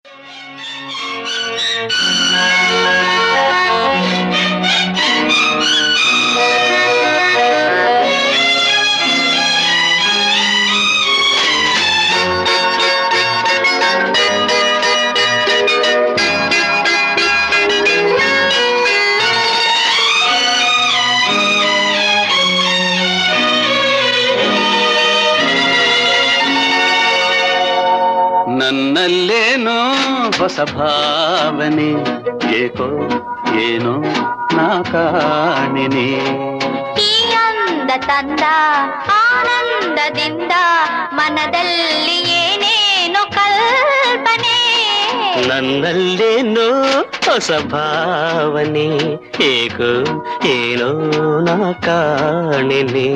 ನನ್ನಲ್ಲೇನೋ ಹೊಸ ಭಾವನೆ ಏಕೋ ಏನೋ ನಾ ಕಾಣಿನಿ ಈ ಅಂದ ತಂದ ಆನಂದದಿಂದ ಮನದಲ್ಲಿ ಏನೇನು ಕಲ್ಪನೆ ನನ್ನಲ್ಲೇನೋ ಹೊಸ ಭಾವನೆ ಏಕೋ ಏನೋ ನಾ ಕಾಣೆನೆ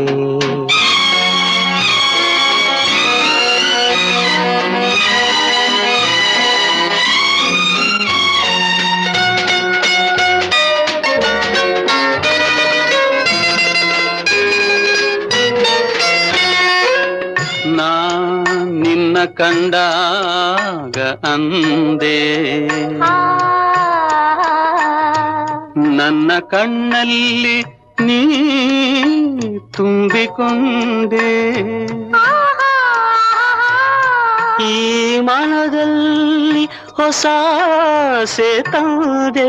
ನಾ ನಿನ್ನ ಕಂಡಾಗ ಅಂದೆ ಆ, ನನ್ನ ಕಣ್ಣಲ್ಲಿ ನೀ ತುಂಬಿಕೊಂಡೆ ಈ ಮನದಲ್ಲಿ ಹೊಸ ಆಸೆ ತಂದೆ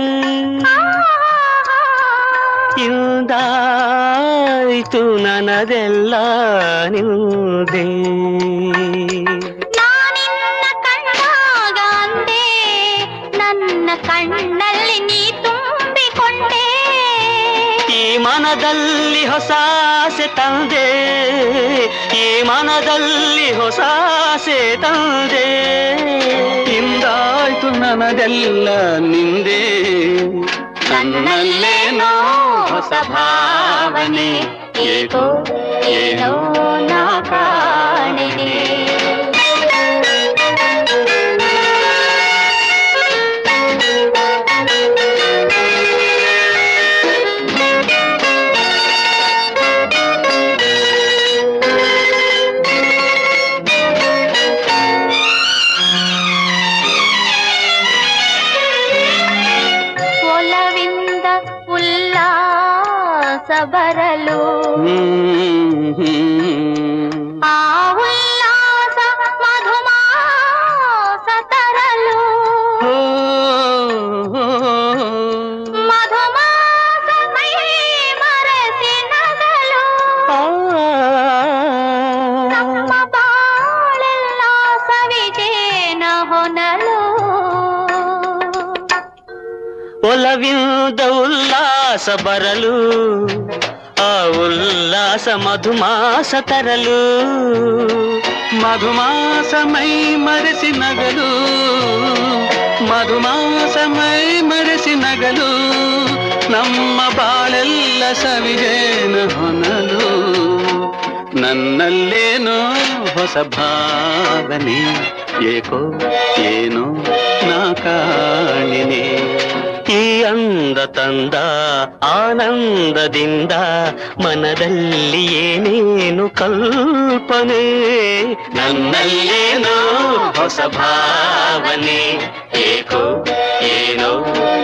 ಇಂದಾಯ್ತು ನನದೆಲ್ಲ ನಿಂದೆ ನಾನಿನ್ನ ಕಂಡಾಗ ಅಂದೆ ನನ್ನ ಕಣ್ಣಲ್ಲಿ ನೀ ತುಂಬಿಕೊಂಡೆ ಈ ಮನದಲ್ಲಿ ಹೊಸ ಆಸೆ ತಂದೆ ಈ ಮನದಲ್ಲಿ ಹೊಸ ಆಸೆ ತಂದೆ ಇಂದಾಯ್ತು ನನದೆಲ್ಲ ನಿಂದೆ ನನ್ನಲ್ಲೇನೋ ಹೊಸ ಭಾವನೆ ಏಕೋ ಏನೋ ನಾ ಕಾಣಿನಿ ಒಲವಿಂದ ಉಲ್ಲಾಸ ಬರಲು ಆ ಉಲ್ಲಾಸ ಮಧುಮಾಸ ತರಲು ಮಧುಮಾಸ ಮೈ ಮರೆಸಿ ನಗಲು ನಮ್ಮ ಬಾಳೆಲ್ಲ ಸವಿಜೇನ ಹೊನಲು ಒಲವಿಂದ ಉಲ್ಲಾಸ ಬರಲು ಆ ಉಲ್ಲಾಸ ಮಧುಮಾಸ ತರಲು ಮಧುಮಾಸ ಮೈ ಮರೆಸಿ ನಗಲು ಮಧುಮಾಸ ಮೈ ಮರೆಸಿ ನಗಲು ನಮ್ಮ ಬಾಳೆಲ್ಲ ಸವಿಜೇನ ಹೊನಲು ನನ್ನಲ್ಲೇನೋ ಹೊಸ ಭಾವನೆ ಏಕೋ ಏನೋ ನಾ ಕಾಣಿನಿ ಈ ಅಂದ ತಂದ ಆನಂದದಿಂದ ಮನದಲ್ಲಿ ಏನೇನು ಕಲ್ಪನೆ ನನ್ನಲ್ಲೇನೋ ಹೊಸ ಭಾವನೆ ಏಕೋ ಏನೋ